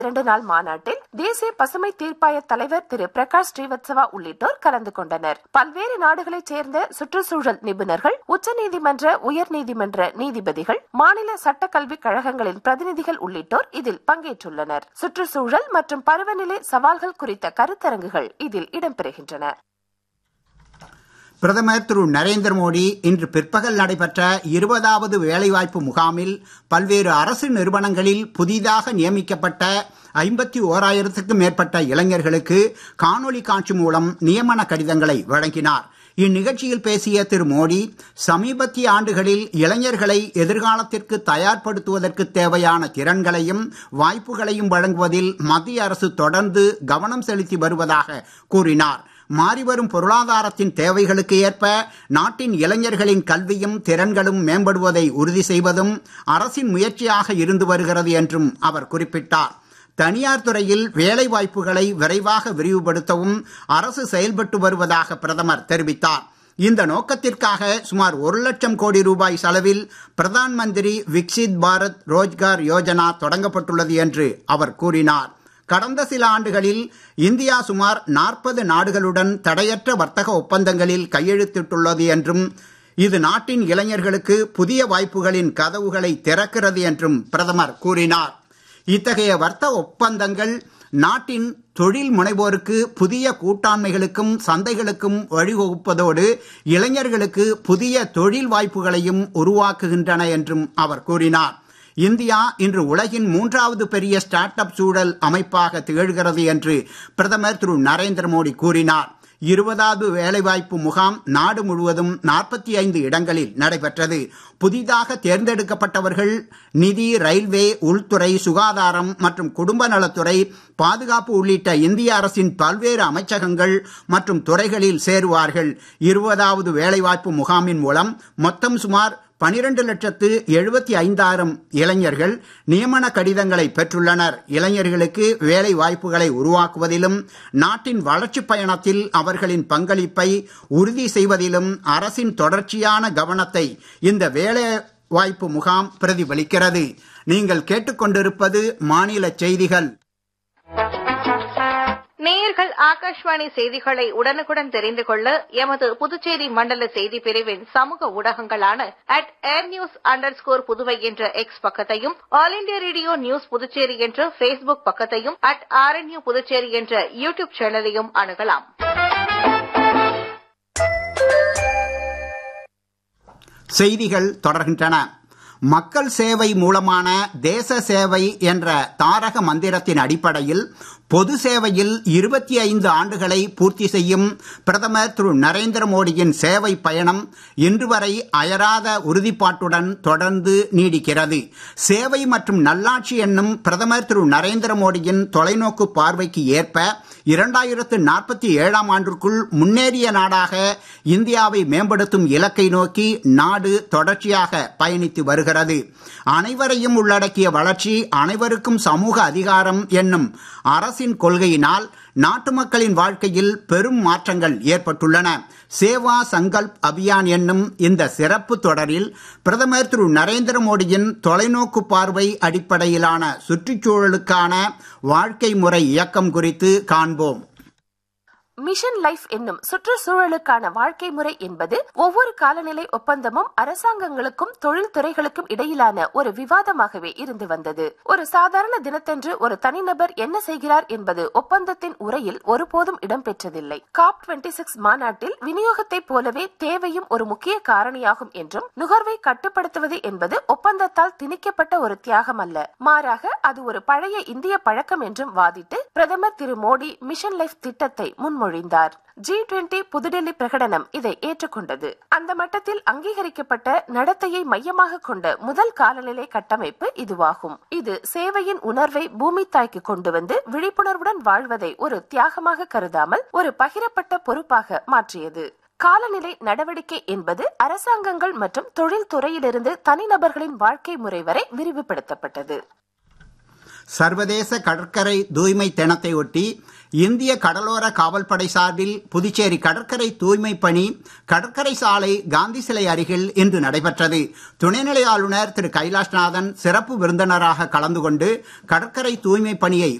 இரண்டு நாள் மாநாட்டில் தேசிய பசுமை தீர்ப்பாய தலைவர் திரு பிரகாஷ் ஸ்ரீவத்சவா உள்ளிட்டோர் கலந்து கொண்டனர் பல்வேறு நாடுகளைச் சேர்ந்த சுற்றுச்சூழல் நிபுணர்கள் உச்சநீதிமன்ற உயர்நீதிமன்ற நீதிபதிகள் மாநில சட்டக்கல்வி கழகங்களின் பிரதிநிதிகள் உள்ளிட்டோர் இதில் பங்கேற்றுள்ளனர் சுற்றுச்சூழல் மற்றும் பருவநிலை சவால்கள் குறித்த கருத்தரங்குகள் இதில் இடம்பெறுகின்றன பிரதமர் திரு நரேந்திர மோடி இன்று பிற்பகல் நடைபெற்ற இருபதாவது வேலைவாய்ப்பு முகாமில் பல்வேறு அரசு நிறுவனங்களில் புதிதாக நியமிக்கப்பட்ட ஐம்பத்தி ஓராயிரத்துக்கும் மேற்பட்ட இளைஞர்களுக்கு காணொலி காட்சி மூலம் நியமன கடிதங்களை வழங்கினார் இந்நிகழ்ச்சியில் பேசிய திரு மோடி சமீபத்திய ஆண்டுகளில் இளைஞர்களை எதிர்காலத்திற்கு தயார்படுத்துவதற்கு தேவையான திறன்களையும் வாய்ப்புகளையும் வழங்குவதில் மத்திய அரசு தொடர்ந்து கவனம் செலுத்தி வருவதாக கூறினார் மாறிவரும் பொருளாதாரத்தின் தேவைகளுக்கு ஏற்ப நாட்டின் இளைஞர்களின் கல்வியும் திறன்களும் மேம்படுவதை உறுதி செய்வதும் அரசின் முயற்சியாக இருந்து வருகிறது என்றும் அவர் குறிப்பிட்டார் தனியார் துறையில் வேலை வாய்ப்புகளை விரைவாக விரிவுபடுத்தவும் அரசு செயல்பட்டு வருவதாக பிரதமர் தெரிவித்தார் இந்த நோக்கத்திற்காக சுமார் ஒரு லட்சம் கோடி ரூபாய் செலவில் பிரதான் மந்திரி விக்சித் பாரத் ரோஜ்கார் யோஜனா தொடங்கப்பட்டுள்ளது என்று அவர் கூறினார் கடந்த சில ஆண்டுகளில் இந்தியா சுமார் நாற்பது நாடுகளுடன் தடையற்ற வர்த்தக ஒப்பந்தங்களில் கையெழுத்திட்டுள்ளது என்றும் இது நாட்டின் இளைஞர்களுக்கு புதிய வாய்ப்புகளின் கதவுகளை திறக்கிறது என்றும் பிரதமர் கூறினார் இத்தகைய வர்த்தக ஒப்பந்தங்கள் நாட்டின் தொழில் முனைவோருக்கு புதிய கூட்டாண்மைகளுக்கும் சந்தைகளுக்கும் வழிவகுப்பதோடு இளைஞர்களுக்கு புதிய தொழில் வாய்ப்புகளையும் உருவாக்குகின்றன என்றும் அவர் கூறினார் இந்தியா இன்று உலகின் மூன்றாவது பெரிய ஸ்டார்ட் அப் சூழல் அமைப்பாக திகழ்கிறது என்று பிரதமர் திரு நரேந்திர மோடி கூறினார் இருபதாவது வேலைவாய்ப்பு முகாம் நாடு முழுவதும் நாற்பத்தி ஐந்து இடங்களில் நடைபெற்றது புதிதாக தேர்ந்தெடுக்கப்பட்டவர்கள் நிதி ரயில்வே உள்துறை சுகாதாரம் மற்றும் குடும்ப நலத்துறை பாதுகாப்பு உள்ளிட்ட இந்திய அரசின் பல்வேறு அமைச்சகங்கள் மற்றும் துறைகளில் சேருவார்கள் இருபதாவது வேலைவாய்ப்பு முகாமின் மூலம் மொத்தம் சுமார் பனிரெண்டு லட்சத்து எழுபத்தி ஐந்தாயிரம் இளைஞர்கள் நியமன கடிதங்களை பெற்றுள்ளனர் இளைஞர்களுக்கு வேலை வாய்ப்புகளை உருவாக்குவதிலும் நாட்டின் வளர்ச்சிப் பயணத்தில் அவர்களின் பங்களிப்பை உறுதி செய்வதிலும் அரசின் தொடர்ச்சியான கவனத்தை இந்த வேலை வாய்ப்பு முகாம் பிரதிபலிக்கிறது நீங்கள் கேட்டுக்கொண்டிருப்பது மாநில செய்திகள் நேயர்கள் ஆகாஷ்வாணி செய்திகளை உடனுக்குடன் தெரிந்து கொள்ள எமது புதுச்சேரி மண்டல செய்தி பிரிவின் சமூக ஊடகங்களான at air news underscore Puduvai என்ற எக்ஸ் பக்கத்தையும் all India radio news Puducherry என்ற பேஸ்புக் பக்கத்தையும் அட் ஆர்என்யூ புதுச்சேரி என்ற யூ டியூப் சேனலையும் அணுகலாம் செய்திகள் தொடர்கின்றன மக்கள் சேவை மூலமான தேச சேவை என்ற தாரக மந்திரத்தின் அடிப்படையில் பொது சேவையில் இருபத்தி ஐந்து ஆண்டுகளை பூர்த்தி செய்யும் பிரதமர் திரு நரேந்திர மோடியின் சேவை பயணம் இன்று வரை அயராத உறுதிப்பாட்டுடன் தொடர்ந்து நீடிக்கிறது சேவை மற்றும் நல்லாட்சி என்னும் பிரதமர் திரு நரேந்திர மோடியின் தொலைநோக்கு பார்வைக்கு ஏற்ப இரண்டாயிரத்து நாற்பத்தி ஏழாம் ஆண்டிற்குள் முன்னேறிய நாடாக இந்தியாவை மேம்படுத்தும் இலக்கை நோக்கி நாடு தொடர்ச்சியாக பயணித்து வருகிறது அனைவரையும் உள்ளடக்கிய வளர்ச்சி அனைவருக்கும் சமூக அதிகாரம் என்னும் அரசின் கொள்கையினால் நாட்டு மக்களின் வாழ்க்கையில் பெரும் மாற்றங்கள் ஏற்பட்டுள்ளன சேவா சங்கல்ப் அபியான் என்னும் இந்த சிறப்பு தொடரில் பிரதமர் திரு நரேந்திர மோடியின் தொலைநோக்கு பார்வை அடிப்படையிலான சுற்றுச்சூழலுக்கான வாழ்க்கை முறை இயக்கம் குறித்து காண்போம் மிஷன் லைஃப் என்னும் சுற்றுச்சூழலுக்கான வாழ்க்கை முறை என்பது ஒவ்வொரு காலநிலை ஒப்பந்தமும் அரசாங்கங்களுக்கும் தொழில்துறைகளுக்கும் இடையிலான ஒரு விவாதமாகவே இருந்து வந்தது ஒரு சாதாரண தினத்தன்று ஒரு தனிநபர் என்ன செய்கிறார் என்பது ஒப்பந்தத்தின் உரையில் ஒருபோதும் இடம்பெற்றதில்லை காப் டுவெண்டி சிக்ஸ் மாநாட்டில் விநியோகத்தைப் போலவே தேவையும் ஒரு முக்கிய காரணியாகும் என்றும் நுகர்வை கட்டுப்படுத்துவது என்பது ஒப்பந்தத்தால் திணிக்கப்பட்ட ஒரு தியாகம் அல்ல மாறாக அது ஒரு பழைய இந்திய பழக்கம் என்றும் வாதிட்டு பிரதமர் திரு மோடி மிஷன் லைஃப் திட்டத்தை முன்மொழி மொழிந்தார் ஜி டுவெண்டி புதுடெல்லி பிரகடனம் இதை ஏற்றுக்கொண்டது அந்த மட்டத்தில் அங்கீகரிக்கப்பட்ட நடத்தையை மையமாக கொண்ட முதல் காலநிலை கட்டமைப்பு இதுவாகும் இது சேவையின் உணர்வை பூமி தாய்க்கு கொண்டு வந்து விழிப்புணர்வுடன் வாழ்வதை ஒரு தியாகமாக கருதாமல் ஒரு பகிரப்பட்ட பொறுப்பாக மாற்றியது காலநிலை நடவடிக்கை என்பது அரசாங்கங்கள் மற்றும் தொழில்துறையிலிருந்து தனிநபர்களின் வாழ்க்கை முறை வரை விரிவுபடுத்தப்பட்டது சர்வதேச கடற்கரை தூய்மை தினத்தை ஒட்டி இந்திய கடலோர காவல்படை சார்பில் புதுச்சேரி கடற்கரை தூய்மை பணி கடற்கரை சாலை காந்தி சிலை அருகில் இன்று நடைபெற்றது துணைநிலை ஆளுநர் திரு கைலாஷ்நாதன் சிறப்பு விருந்தினராக கலந்து கொண்டு கடற்கரை தூய்மை பணியை